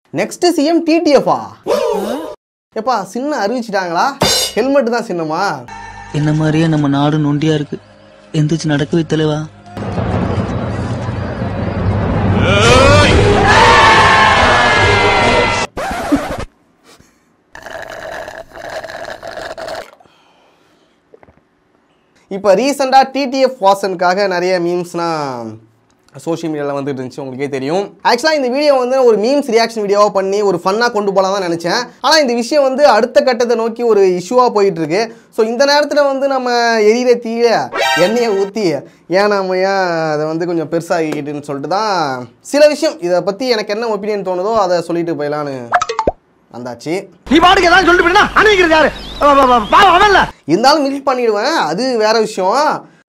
Next CM டிடிஎஃபா எப்பா சின்ன அறிவிச்சிட்டாங்களா helmet தான் சின்னமா என்ன மாதிரியே நம்ம நாடு நொண்டியா இருக்கு எந்திரிச்சு நடக்கவே தலைவா இப்போ ரீசெண்டாக டிடிஎஃப் வாசனுக்காக நிறைய மீம்ஸ்லாம் சோஷியல் மீடியாவில் வந்துட்டு இருந்துச்சு உங்களுக்கே தெரியும் ஆக்சுவலாக இந்த வீடியோ வந்து ஒரு மீம்ஸ் ரியாக்ஷன் வீடியோவாக பண்ணி ஒரு ஃபன்னாக கொண்டு போகலாம் தான் நினச்சேன் ஆனால் இந்த விஷயம் வந்து அடுத்த கட்டத்தை நோக்கி ஒரு இஷ்யூவாக போயிட்டு இருக்கு ஸோ இந்த நேரத்தில் வந்து நம்ம எரியிற தீய எண்ணெயை ஊற்றி ஏன் நம்ம ஏன் அதை வந்து கொஞ்சம் பெருசாகிக்கிட்டுன்னு சொல்லிட்டு தான் சில விஷயம் இதை பற்றி எனக்கு என்ன ஒப்பீனியன் தோணுதோ அதை சொல்லிட்டு போயிடலான்னு வந்தாச்சு நீ பாட்டுக்கு ஏதாவது சொல்லிட்டு போயிட்டா அனுப்பிக்கிறது யாரு பாவம் அவன்ல இருந்தாலும் மில்க் பண்ணிடுவேன் அது வேற விஷயம்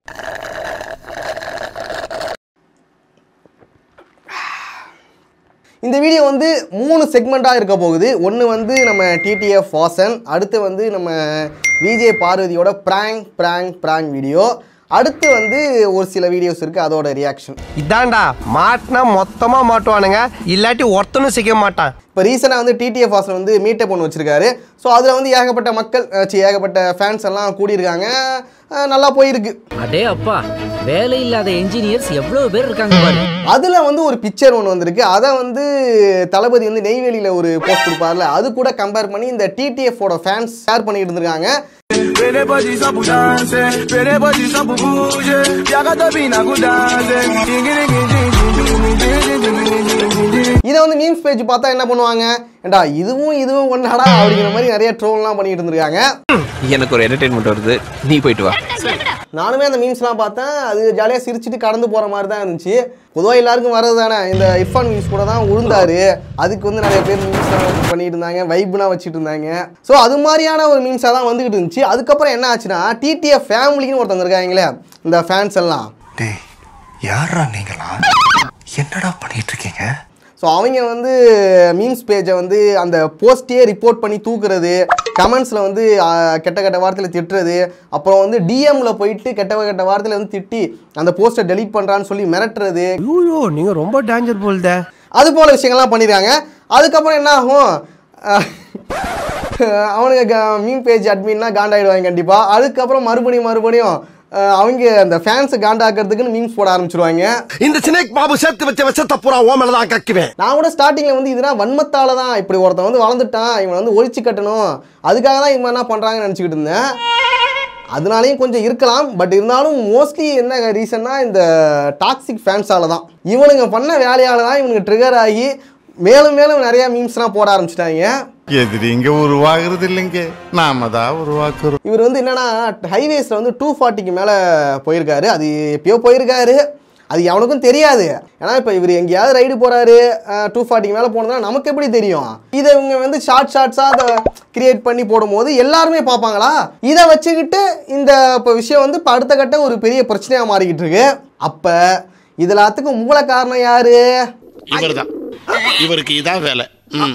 இந்த வீடியோ வந்து மூணு செக்மெண்ட்டாக இருக்க போகுது ஒன்று வந்து நம்ம டிடிஎஃப் வாசன் அடுத்து வந்து நம்ம விஜய் பார்வதியோட ப்ராங்க் ப்ராங்க் ப்ராங்க் வீடியோ அடுத்து வந்து ஒரு சில வீடியோஸ் இருக்குது அதோட ரியாக்ஷன் இதான்டா மாட்டினா மொத்தமா மாட்டுவானுங்க இல்லாட்டி ஒருத்தனும் சிக்க மாட்டான் இப்போ ரீசெண்டாக வந்து டிடிஎஃப் வாசன் வந்து மீட்டப் ஒன்று வச்சிருக்காரு ஸோ அதில் வந்து ஏகப்பட்ட மக்கள் அஹ், சி, ஏகப்பட்ட ஃபேன்ஸ் எல்லாம் கூடியிருக்காங்க அஹ், நல்லா போயிருக்கு அடே அப்பா வேலை இல்லாத என்ஜினியர்ஸ் எவ்வளவு பேர் இருக்காங்க பாரு அதில் வந்து ஒரு பிக்சர் ஒன்று வந்திருக்கு அதை வந்து தளபதி வந்து நெய்வேலியில் ஒரு போஸ்ட் கொடுப்பார்ல அது கூட கம்பேர் பண்ணி இந்த டிடிஎஃபோட ஃபேன்ஸ் ஷேர் பண்ணிட்டு இருந்திருக்காங்க Pere body só pro dance, pere body só pro bouge. Piaga da bina go dance. Ding ding ding ding ding ding ding ding ding ding ding. இதை வந்து மீம்ஸ் பேஜ் பார்த்தா என்ன பண்ணுவாங்க ஏண்டா இதுவும் இதுவும் ஒன்றாடா அப்படிங்கிற மாதிரி நிறைய ட்ரோல்லாம் பண்ணிட்டு இருந்திருக்காங்க எனக்கு ஒரு என்டர்டைன்மெண்ட் வருது நீ போயிட்டு வா நானுமே அந்த மீம்ஸ்லாம் பார்த்தேன் அது ஜாலியாக சிரிச்சிட்டு கடந்து போகிற மாதிரி தான் இருந்துச்சு பொதுவாக எல்லாருக்கும் வர்றது தானே இந்த இர்ஃபான் மீம்ஸ் கூட தான் உழுந்தாரு அதுக்கு வந்து நிறைய பேர் மீம்ஸ்லாம் பண்ணிட்டு இருந்தாங்க வைப்லாம் வச்சுட்டு இருந்தாங்க ஸோ அது மாதிரியான ஒரு மீம்ஸாக தான் வந்துகிட்டு இருந்துச்சு அதுக்கப்புறம் என்ன ஆச்சுன்னா டிடிஎஃப் ஃபேமிலின்னு ஒருத்தவங்க இருக்காங்களே இந்த ஃபேன்ஸ் எல்லாம் டேய் யாரா நீங்களா என்னடா பண்ணிட்டு இருக்கீங்க ஸோ அவங்க வந்து மீம்ஸ் பேஜை வந்து அந்த போஸ்ட்டையே ரிப்போர்ட் பண்ணி தூக்குறது கமெண்ட்ஸில் வந்து ஆ, கெட்ட கெட்ட வார்த்தையில் திட்டுறது அப்புறம் வந்து டிஎம்ல போயிட்டு கெட்ட கெட்ட வார்த்தையில் வந்து திட்டி அந்த போஸ்ட்டை டெலீட் பண்ணுறான்னு சொல்லி மிரட்டுறது ஐயோ நீங்க ரொம்ப டேஞ்சர் போல்த அது போல விஷயங்கள்லாம் பண்ணிடுறாங்க அதுக்கப்புறம் என்ன ஆகும் அஹ், அவனுங்க மீன் பேஜ் அட்மின்னா காண்டாயிடுவாங்க கண்டிப்பாக அதுக்கப்புறம் மறுபடியும் மறுபடியும் அஹ், அவங்க அந்த ஃபேன்ஸை காண்டாக்கிறதுக்குன்னு மீம்ஸ் போட ஆரம்பிச்சிருவாங்க இந்த சினேக் பாபு சேர்த்து வச்ச விஷத்தை பூரா ஓமல தான் கக்குவேன் நான் கூட ஸ்டார்டிங்கில் வந்து இதெல்லாம் வன்மத்தால தான் இப்படி ஒருத்தன் வந்து வளர்ந்துட்டான் இவன் வந்து ஒழிச்சு கட்டணும் அதுக்காக தான் இவன் என்ன பண்ணுறாங்கன்னு நினச்சிக்கிட்டு இருந்தேன் அதனாலையும் கொஞ்சம் இருக்கலாம் பட் இருந்தாலும் மோஸ்ட்லி என்ன ரீசன்னா இந்த டாக்ஸிக் ஃபேன்ஸால தான் இவனுங்க பண்ண வேலையால தான் இவனுங்க ட்ரிகர் ஆகி மேலும் மேலும் நிறைய மீம்ஸ்லாம் போட ஆரம்பிச்சிட்டாங்க எதிரிங்க உருவாகிறது இல்லைங்க நாம தான் உருவாக்குறோம் இவர் வந்து என்னன்னா ஹைவேஸில் வந்து டூ ஃபார்ட்டிக்கு மேலே போயிருக்காரு அது எப்பயோ போயிருக்காரு அது எவனுக்கும் தெரியாது ஏன்னா இப்போ இவர் எங்கேயாவது ரைடு போகிறாரு டூ ஃபார்ட்டிக்கு மேலே போனதுன்னா நமக்கு எப்படி தெரியும் இதை இவங்க வந்து ஷார்ட் ஷார்ட்ஸாக அதை கிரியேட் பண்ணி போடும்போது எல்லாருமே பார்ப்பாங்களா இதை வச்சுக்கிட்டு இந்த இப்போ விஷயம் வந்து இப்போ அடுத்த கட்ட ஒரு பெரிய பிரச்சனையாக மாறிக்கிட்டு இருக்கு அப்போ இது எல்லாத்துக்கும் மூல காரணம் யாரு இவர்தான் இவருக்கு இதான் வேலை ம்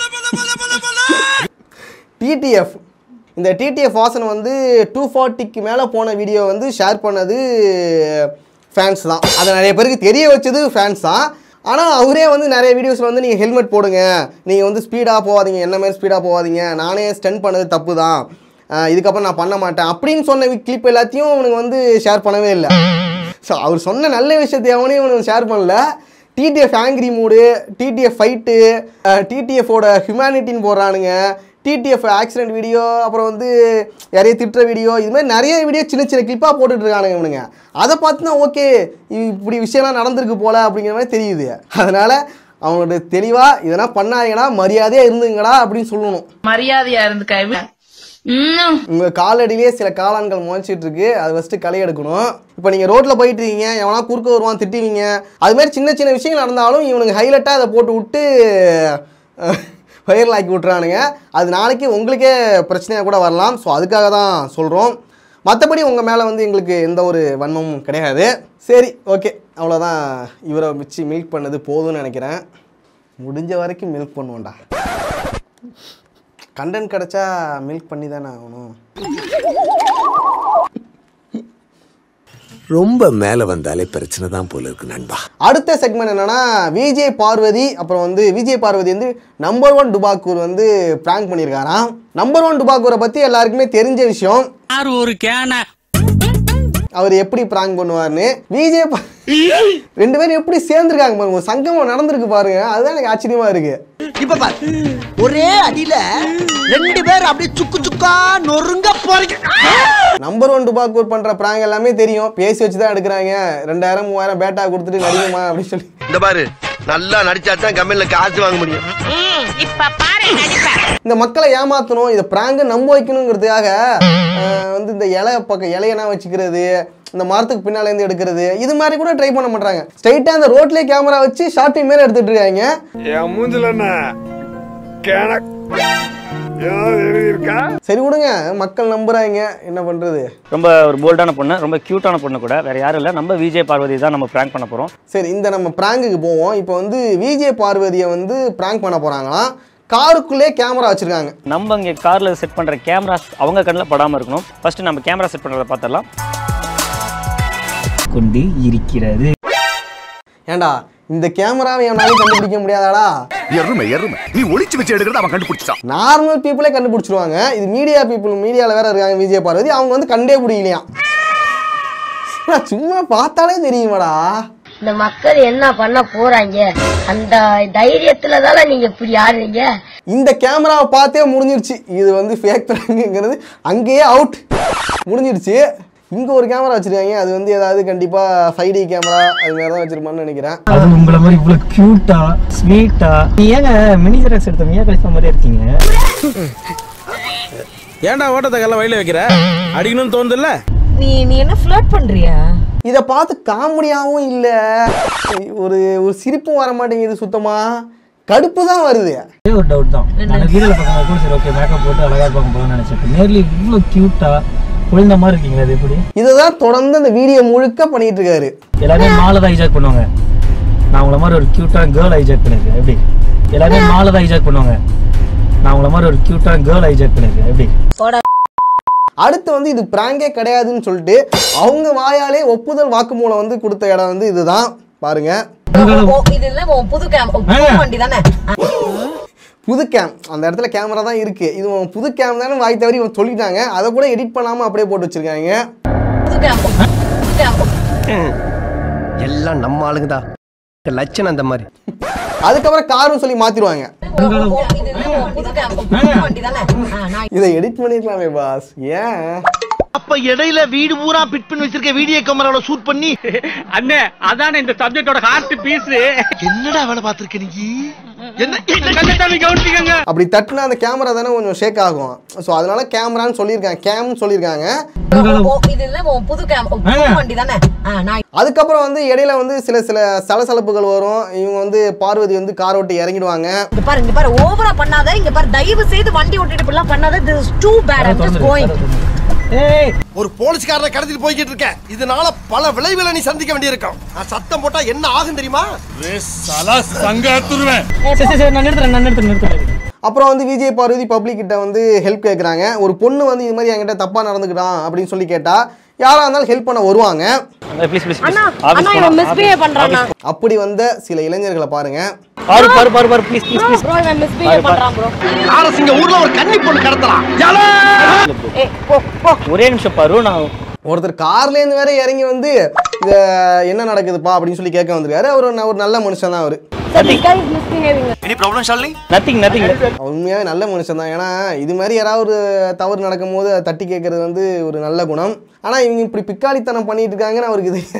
டிடிஎஃப் இந்த டிடிஎஃப் வாசன் வந்து டூ ஃபார்ட்டிக்கு மேலே போன வீடியோ வந்து ஷேர் பண்ணது ஃபேன்ஸ் தான் அதை நிறைய பேருக்கு தெரிய வச்சது ஃபேன்ஸ் தான் ஆனால் அவரே வந்து நிறைய வீடியோஸில் வந்து நீங்கள் ஹெல்மெட் போடுங்க நீங்கள் வந்து ஸ்பீடாக போகாதீங்க என்ன மாதிரி ஸ்பீடாக போகாதீங்க நானே ஸ்டென்ட் பண்ணது தப்பு தான் அஹ் இதுக்கப்புறம் நான் பண்ண மாட்டேன் அப்படின்னு சொன்ன கிளிப் எல்லாத்தையும் அவனுக்கு வந்து ஷேர் பண்ணவே இல்லை ஸோ அவர் சொன்ன நல்ல விஷயத்தை அவனையும் அவனுக்கு ஷேர் பண்ணல TTF angry mood TTF fight டிடிஎஃபோட ஹியூமனிட்டின்னு போடுறானுங்க டிடிஎஃப் ஆக்சிடென்ட் வீடியோ அப்புறம் வந்து யாரைய திட்டுற வீடியோ இது மாதிரி நிறைய வீடியோ சின்ன சின்ன கிளிப்பாக போட்டுட்டு இருக்கானுங்க இவனுங்க அதை பார்த்து தான் ஓகே இப்படி விஷயம்லாம் நடந்திருக்கு போல அப்படிங்கிற மாதிரி தெரியுது அதனால் அவங்களோட தெளிவாக இதெல்லாம் பண்ணாதீங்கடா மரியாதையாக இருந்துங்கடா அப்படின்னு சொல்லணும் மரியாதையா இருந்துக்க ம் உங்கள் காலடியிலே சில காளான்கள் முளைச்சிட்டு இருக்கு அதை ஃபஸ்ட்டு களை எடுக்கணும் இப்போ நீங்கள் ரோட்டில் போயிட்டு இருக்கீங்க எவனா குறுக்க வருவான் திட்டுவீங்க அது மாதிரி சின்ன சின்ன விஷயங்கள் நடந்தாலும் இவனுங்க ஹைலைட்டாக அதை போட்டு விட்டு வைரல் ஆக்கி விட்றானுங்க அது நாளைக்கு உங்களுக்கே பிரச்சனையாக கூட வரலாம் ஸோ அதுக்காக தான் சொல்கிறோம் மற்றபடி உங்கள் மேலே வந்து எங்களுக்கு எந்த ஒரு வன்மமும் கிடையாது சரி ஓகே அவ்வளோதான் இவரை வச்சு மில்க் பண்ணது போதும்னு நினைக்கிறேன் முடிஞ்ச வரைக்கும் மில்க் பண்ணுவோம்டா கண்டென்ட் கிடைச்சா மில்க் பண்ணி தானே ஆகணும் ரொம்ப மேல வந்தாலே பிரச்சனை தான் போல இருக்கு நண்பா அடுத்த செக்மெண்ட் என்னன்னா விஜய் பார்வதி அப்புறம் வந்து விஜய் பார்வதி வந்து நம்பர் ஒன் டுபாக்கூர் வந்து பிராங்க் பண்ணியிருக்காராம் நம்பர் ஒன் டுபாக்கூரை பற்றி எல்லாருக்குமே தெரிஞ்ச விஷயம் யார் ஒரு கேன அவர் எப்படி பிராங்க் பண்ணுவார்னு விஜய் பா- ரெண்டு பேரும் எப்படி சேர்ந்துருக்காங்க பாருங்க ஒரு சங்கமம் நடந்திருக்கு பாருங்க அதுதான் எனக்கு ஆச்சரியமா இருக்கு இப்ப பாரு ஒரே அடியில ரெண்டு பேர் அப்படியே சுக்கு சுக்கா நொறுங்க போறீங்க நம்பர் ஒன் டுபாக்கூர் பண்ற பிராங்க் எல்லாமே தெரியும் பேசி வச்சு தான் எடுக்கிறாங்க ரெண்டாயிரம் மூவாயிரம் பேட்டா கொடுத்துட்டு நடிக்குமா அப்படின்னு சொல்லி இந்த பாரு நல்லா நடிச்சா தான் கம்பெனில காசு வாங்க முடியும் இப்ப பாரு நடிப்ப இந்த மக்களை ஏமாத்தணும் இதை பிராங்க நம்ப வைக்கணுங்கிறதுக்காக அஹ், வந்து இந்த இலை பக்கம் இலையெல்லாம் வச்சுக்கிறது இந்த மரத்துக்கு பின்னால இருந்து எடுக்கிறது இது மாதிரி கூட ட்ரை பண்ண மாட்டாங்க ஸ்ட்ரைட்டா அந்த ரோட்லயே கேமரா வச்சு ஷார்ட் ஃபிலிம் மேல எடுத்துட்டு இருக்காங்க என் மூஞ்சில என்ன கேன ஏதாவது எழுதியிருக்கா சரி விடுங்க மக்கள் நம்புறாங்க என்ன பண்றது ரொம்ப ஒரு போல்டான பொண்ணு ரொம்ப கியூட்டான பொண்ணு கூட வேற யாரும் இல்லை நம்ம விஜய் பார்வதி தான் நம்ம ப்ராங்க் பண்ண போறோம் சரி இந்த நம்ம பிராங்குக்கு போவோம் இப்போ வந்து விஜய் பார்வதியை வந்து பிராங்க் பண்ண போறாங்களாம் காருக்குள்ளே கேமரா வச்சிருக்காங்க நம்ம இங்கே கார்ல செட் பண்ற கேமராஸ் அவங்க கண்ணில் படாம இருக்கணும் ஃபர்ஸ்ட் நம்ம கேமரா செட் பண்றத பார்த்துடலாம் கொண்டு இருக்கிறது ஏன்டா இந்த கேமராவை எவனாலும் கண்டுபிடிக்க முடியாதாடா எருமை எருமை நீ ஒளிச்சு வச்சு எடுக்கிறத அவன் கண்டுபிடிச்சான் நார்மல் பீப்புளே கண்டுபிடிச்சிருவாங்க இது மீடியா பீப்புள் மீடியாவில் வேற இருக்காங்க விஜய் பார்வதி அவங்க வந்து கண்டே பிடிக்கலையாம் நான் சும்மா பார்த்தாலே தெரியுமாடா இந்த மக்கள் என்ன பண்ண போறாங்க அந்த தைரியத்துல தானே நீங்க இப்படி ஆடுறீங்க இந்த கேமராவை பார்த்தே முடிஞ்சிருச்சு இது வந்து ஃபேக் பிராங்குங்கிறது அங்கேயே அவுட் முடிஞ்சிருச்சு இங்கே ஒரு கேமரா வச்சிருக்காங்க அது வந்து ஏதாவது கண்டிப்பாக ஃபைவ் டி கேமரா அது மாதிரி தான் வச்சிருப்பான்னு நினைக்கிறேன் அது உங்களை மாதிரி இவ்வளோ கியூட்டா ஸ்வீட்டா நீ ஏங்க மினி ஜெராக்ஸ் எடுத்த மியா கழிச்ச மாதிரி இருக்கீங்க ஏன்டா ஓட்டத்தை கல்ல வயல வைக்கிற அடிக்கணும்னு தோணுதுல்ல நீ நீ என்ன ஃப்ளர்ட் பண்றியா இதை பார்த்து காமெடியாகவும் இல்லை ஒரு ஒரு சிரிப்பும் வர மாட்டேங்குது சுத்தமாக கடுப்பு தான் வருது ஒரே ஒரு டவுட் தான் நான் வீடியோல பார்க்கும்போது கூட சரி ஓகே மேக்கப் போட்டு அழகா இருப்பாங்க போல நினைச்சேன் நேர்லி இவ்வளோ கியூட்டா குழந்த மாதிரி இருக்கீங்களா அது எப்படி இதை தான் தொடர்ந்து அந்த வீடியோ முழுக்க பண்ணிட்டு இருக்காரு எல்லாருமே மாலை தான் ஹைஜாக் பண்ணுவாங்க நான் உங்களை மாதிரி ஒரு கியூட்டான கேர்ள் ஹைஜாக் பண்ணிருக்கேன் எப்படி எல்லாருமே மாலை தான் ஹைஜாக் பண்ணுவாங்க நான் உங்களை மாதிரி ஒரு கியூட்டான கேர்ள் ஹைஜாக் பண்ணிருக்கேன் எப்படி அடுத்து வந்து இது பிராங்கே கிடையாதுன்னு சொல்லிட்டு அவங்க வாயாலே ஒப்புதல் வாக்குமூலம் வந்து கொடுத்த இடம் வந்து இதுதான் பாருங்க இதுல உன் புது கேம் வண்டி தானே புது கேம் அந்த இடத்துல கேமரா தான் இருக்கு இது உன் புது கேம் தானே வாய் தவறி இவன் சொல்லிட்டாங்க அதை கூட எடிட் பண்ணாம அப்படியே போட்டு வச்சிருக்காங்க புது கேம் புது கேம் எல்லாம் நம்ம ஆளுங்க தான் லட்சணம் அந்த மாதிரி அதுக்கப்புறம் காரும் சொல்லி மாத்திருவாங்க இதுல உன் புது கேம் புது வண்டி தானே நான் இதை எடிட் பண்ணிருக்கலாமே பாஸ் ஏன் அப்ப இடையில வீடு பூரா பிட் பண்ணி வச்சிருக்க வீடியோ கேமரால ஷூட் பண்ணி அண்ணே அதானே இந்த சப்ஜெக்டோட ஹார்ட் பீஸ் என்னடா வேலை பார்த்திருக்க நீ என்ன கவனிச்சுக்கங்க அப்படி தட்டுனா அந்த கேமரா தானே கொஞ்சம் ஷேக் ஆகும் ஸோ அதனால கேமரான்னு சொல்லியிருக்காங்க கேம்னு சொல்லியிருக்காங்க இதுல உன் புது கேம் புது வண்டி தானே நான் அதுக்கப்புறம் வந்து இடையில வந்து சில சில சலசலப்புகள் வரும் இவங்க வந்து பார்வதி வந்து கார் ஓட்டி இறங்கிடுவாங்க இங்க பாரு இங்க பாரு ஓவரா பண்ணாத இங்க பாரு தயவு செய்து வண்டி ஓட்டிட்டு இப்படிலாம் பண்ணாத this is too bad i'm just going ஒரு போலீஸ்காரனை கடத்திட்டு போய்கிட்டு இருக்க இதனால பல விளைவுகளை நீ சந்திக்க வேண்டியிருக்கும் நான் சத்தம் போட்டா என்ன ஆகும் தெரியுமா சரி சரி சரி நான் நிறுத்துறேன் நான் நிறுத்துறேன் நிறுத்துறேன் அப்புறம் வந்து விஜய் பார்வதி பப்ளிக் கிட்ட வந்து ஹெல்ப் கேட்குறாங்க ஒரு பொண்ணு வந்து இது மாதிரி என்கிட்ட தப்பா நடந்துக்கிட்டான் அப்படின்னு சொல்லி கேட்டா யாரா இருந்தாலும் ஹெல்ப் பண்ண வருவாங்க ப்ளீஸ் ப்ளீஸ் அண்ணா அண்ணா இவன் மிஸ்பிஹேவ் பண்றானா அப்படி வந்த சில இளைஞர்களை பாருங்க பாரு பாரு பாரு பாரு ப்ளீஸ் ப்ளீஸ் ப்ளீஸ் ப்ரோ இவன் மிஸ்பிஹேவ் பண்றான் ப்ரோ ஆரசிங்க ஊர்ல ஒரு கன்னி பொண்ணு கடத்தலாம் ஏய் போ போ ஒரே நிமிஷம் பாரு நான் ஒருத்தர் கார்லேருந்து வேற இறங்கி வந்து இத என்ன நடக்குதுப்பா அப்படின்னு சொல்லி கேட்க வந்திருக்காரு அவர் ஒரு ஒரு நல்ல மனுஷன் தான் அவர் this guy is misbehaving any problem Shalini nothing nothing உண்மையாகவே நல்ல மனுஷன் தான் ஏன்னா இது மாதிரி யாராவது ஒரு தவறு நடக்கும்போது அதை தட்டி கேட்கறது வந்து ஒரு நல்ல குணம் ஆனால் இவங்க இப்படி பிக்காளித்தனம் பண்ணிட்டு இருக்காங்கன்னு அவருக்கு இது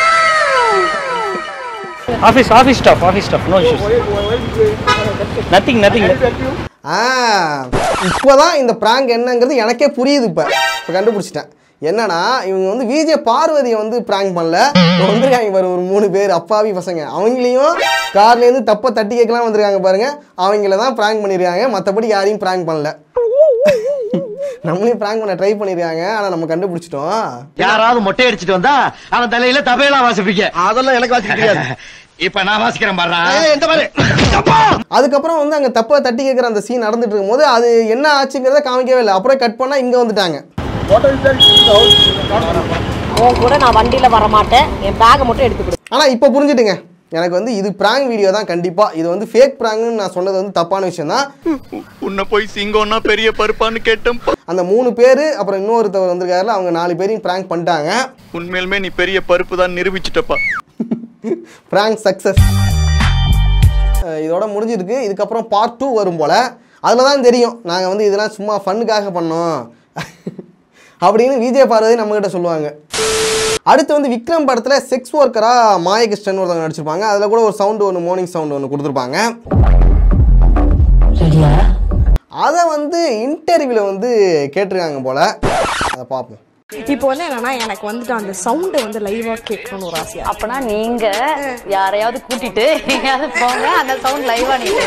office office staff office staff no issues nothing nothing ஆ இப்போதான் இந்த ப்ராங்க் என்னங்கிறது எனக்கே புரியுது இப்போ இப்போ கண்டுபிடிச்சிட்டேன் என்னன்னா இவங்க வந்து விஜய் பார்வதியை வந்து ப்ராங்க் பண்ணல இவங்க வந்திருக்காங்க பாரு ஒரு மூணு பேர் அப்பாவி பசங்க அவங்களையும் கார்லேருந்து தப்பை தட்டி கேட்கலாம் வந்திருக்காங்க பாருங்க அவங்கள தான் ப்ராங்க் பண்ணியிருக்காங்க மற்றபடி யாரையும் ப்ராங்க் பண்ணல நம்மளையும் ப்ராங்க் பண்ண ட்ரை பண்ணியிருக்காங்க ஆனால் நம்ம கண்டுபிடிச்சிட்டோம் யாராவது மொட்டை அடிச்சிட்டு வந்தா அவன் தலையில தபையெல்லாம் வாசிப்பீங்க அதெல்லாம் எனக்கு வாசிக்க தெரியாது இப்ப நான் வாசிக்கிறேன் பாடுறா எந்த மாதிரி அதுக்கப்புறம் வந்து அங்கே தப்பை தட்டி கேட்குற அந்த சீன் நடந்துட்டு இருக்கும்போது அது என்ன ஆச்சுங்கிறத காமிக்கவே இல்லை அப்புறம் கட் பண்ணால் இங்கே வந்துட்டாங்க உன் கூட நான் வண்டியில வர மாட்டேன் என் பேக்கை மட்டும் எடுத்து கொடு ஆனால் இப்போ புரிஞ்சுட்டுங்க எனக்கு வந்து இது ப்ராங்க் வீடியோ தான் கண்டிப்பாக இது வந்து ஃபேக் ப்ராங்க்னு நான் சொன்னது வந்து தப்பான விஷயம் தான் உன்னை போய் சிங்கம்னா பெரிய பருப்பான்னு கேட்டேன் அந்த மூணு பேர் அப்புறம் இன்னொருத்தவர் வந்திருக்காருல அவங்க நாலு பேரையும் ப்ராங்க் பண்ணிட்டாங்க உண்மையிலுமே நீ பெரிய பருப்பு தான் நிரூபிச்சிட்டப்பா ப்ராங்க் சக்ஸஸ் இதோட முடிஞ்சிருக்கு இதுக்கப்புறம் பார்ட் டூ வரும் போல் அதில் தான் தெரியும் நாங்கள் வந்து இதெல்லாம் சும்மா ஃபன்னுக்காக பண்ணோம் அப்படின்னு விஜய் பார்வதி நம்மக்கிட்ட சொல்லுவாங்க அடுத்து வந்து விக்ரம் படத்தில் செக்ஸ் ஒர்க்கராக மாயகிருஷ்ணன் ஒருத்தவங்க நடிச்சிருப்பாங்க அதில் கூட ஒரு சவுண்டு ஒன்று மார்னிங் சவுண்டு ஒன்று கொடுத்துருப்பாங்க அதை வந்து இன்டர்வியூவில் வந்து கேட்டிருக்காங்க போல் அதை பார்ப்போம் இப்போ வந்து என்னன்னா எனக்கு வந்துட்டு அந்த சவுண்டை வந்து லைவா கேட்கணும்னு ஒரு ஆசையா அப்பனா நீங்க யாரையாவது கூட்டிட்டு எங்கேயாவது போங்க அந்த சவுண்ட் லைவா நீங்க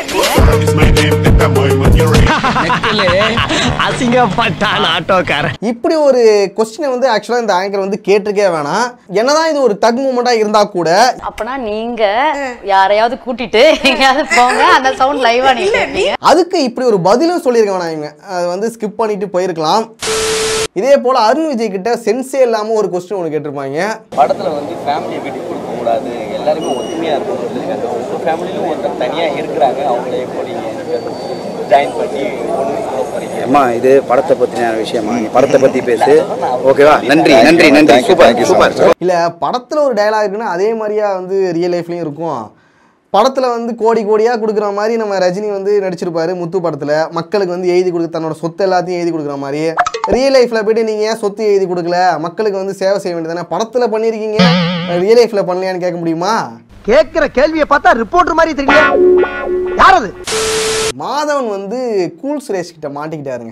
அசிங்கப்பட்டான் ஆட்டோக்காரன் இப்படி ஒரு கொஸ்டினை வந்து ஆக்சுவலாக இந்த ஆங்கர் வந்து கேட்டிருக்கே வேணாம் என்னதான் இது ஒரு தக் மூமெண்ட்டாக இருந்தால் கூட அப்பனா நீங்க யாரையாவது கூட்டிட்டு எங்கேயாவது போங்க அந்த சவுண்ட் லைவா நீங்க கேட்பீங்க அதுக்கு இப்படி ஒரு பதிலும் சொல்லியிருக்க வேணாம் இவங்க அதை வந்து ஸ்கிப் பண்ணிட்டு போயிருக்கலாம் இதே போல் அருண் விஜய் கிட்ட சென்ஸே இல்லாமல் ஒரு கொஸ்டின் ஒன்று கேட்டிருப்பாங்க படத்துல வந்து ஃபேமிலியை விட்டு கொடுக்க கூடாது எல்லாருமே ஒத்துமையா இருக்கணும்னு சொல்லியிருக்காங்க உங்க ஃபேமிலியிலும் ஒருத்தர் தனியா இருக்கிறாங்க அவங்கள எப்போ நீங்க ஜாயின் பண்ணி ஒன்று சொல்ல போறீங்க அம்மா இது படத்தை பத்தின விஷயமா நீ படத்தை பத்தி பேசு ஓகேவா நன்றி நன்றி நன்றி சூப்பர் சூப்பர் இல்லை படத்தில் ஒரு டயலாக் இருக்குன்னா அதே மாதிரியா வந்து ரியல் லைஃப்லையும் இருக்கும் படத்தில் வந்து கோடி கோடியாக கொடுக்குற மாதிரி நம்ம ரஜினி வந்து நடிச்சிருப்பாரு முத்து படத்தில் மக்களுக்கு வந்து எழுதி கொடுக்க தன்னோட சொத்து எல்லாத்தையும் எழுதி கொடுக்குற மாதிரி ரியல் லைஃப்பில் போயிட்டு நீங்கள் ஏன் சொத்து எழுதி கொடுக்கல மக்களுக்கு வந்து சேவை செய்ய வேண்டியதானே படத்தில் பண்ணியிருக்கீங்க ரியல் லைஃப்பில் பண்ணலையான்னு கேட்க முடியுமா கேட்கிற கேள்வியை பார்த்தா ரிப்போர்ட்டர் மாதிரி தெரியல யார் அது மாதவன் வந்து கூல் சுரேஷ் கிட்ட மாட்டிக்கிட்டாருங்க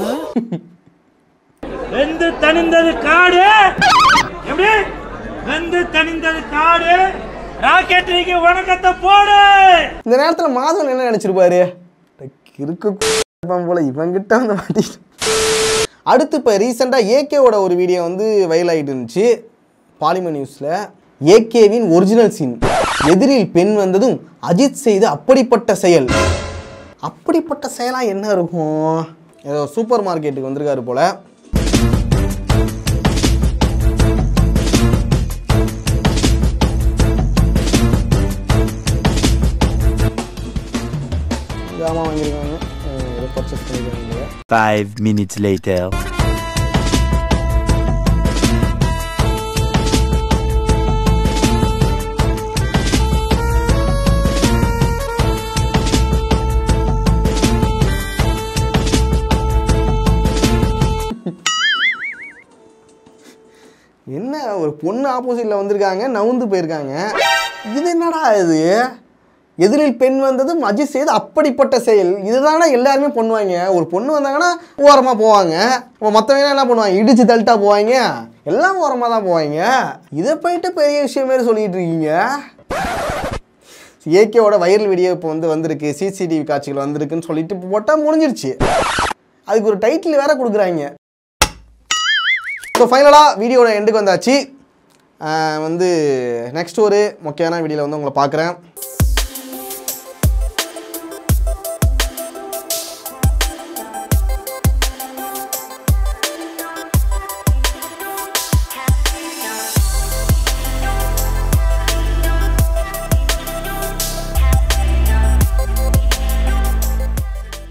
வெந்து தணிந்தது காடு எப்படி வெந்து தணிந்தது காடு ராக்கெட்ரிக்கு வணக்கத்தை போடு இந்த நேரத்தில் மாதவன் என்ன நினச்சிருப்பாரு கிறுக்கு போல இவங்கிட்ட வந்து மாட்டிட்டு அடுத்து இப்போ ரீசெண்டாக ஏகேவோட ஒரு வீடியோ வந்து வைரல் ஆகிட்டு இருந்துச்சு பாலிமர் நியூஸில் ஏகேவின் ஒரிஜினல் சீன் எதிரில் பெண் வந்ததும் அஜித் செய்த அப்படிப்பட்ட செயல் அப்படிப்பட்ட செயலாக என்ன இருக்கும் ஏதோ சூப்பர் மார்க்கெட்டுக்கு வந்திருக்காரு போல ஜாமான் வாங்கியிருக்காங்க அஹ் ஏதோ பர்ச்சேஸ் பண்ணியிருக்காங்க Five minutes later. என்ன ஒரு பொண்ணு ஆப்போசிட்டில் வந்திருக்காங்க நவுந்து போயிருக்காங்க இது என்னடா இது எதிரில் பெண் வந்ததும் அஜித் செய்து அப்படிப்பட்ட செயல் இதுதானே எல்லாருமே பண்ணுவாங்க ஒரு பொண்ணு வந்தாங்கன்னா ஓரமாக போவாங்க இப்போ மற்றவங்க என்ன பண்ணுவாங்க இடிச்சு தள்ளிட்டா போவாங்க எல்லாம் ஓரமாக தான் போவாங்க இதை போயிட்டு பெரிய விஷயம் மாரி சொல்லிட்டு இருக்கீங்க ஏகேவோட வைரல் வீடியோ இப்போ வந்து வந்திருக்கு சிசிடிவி காட்சிகள் வந்திருக்குன்னு சொல்லிட்டு போட்டால் முடிஞ்சிருச்சு அதுக்கு ஒரு டைட்டில் வேற கொடுக்குறாங்க ஸோ ஃபைனலாக வீடியோட எண்டுக்கு வந்தாச்சு ஆஹ் வந்து நெக்ஸ்ட் ஒரு முக்கியமான வீடியோவில் வந்து உங்களை பார்க்குறேன்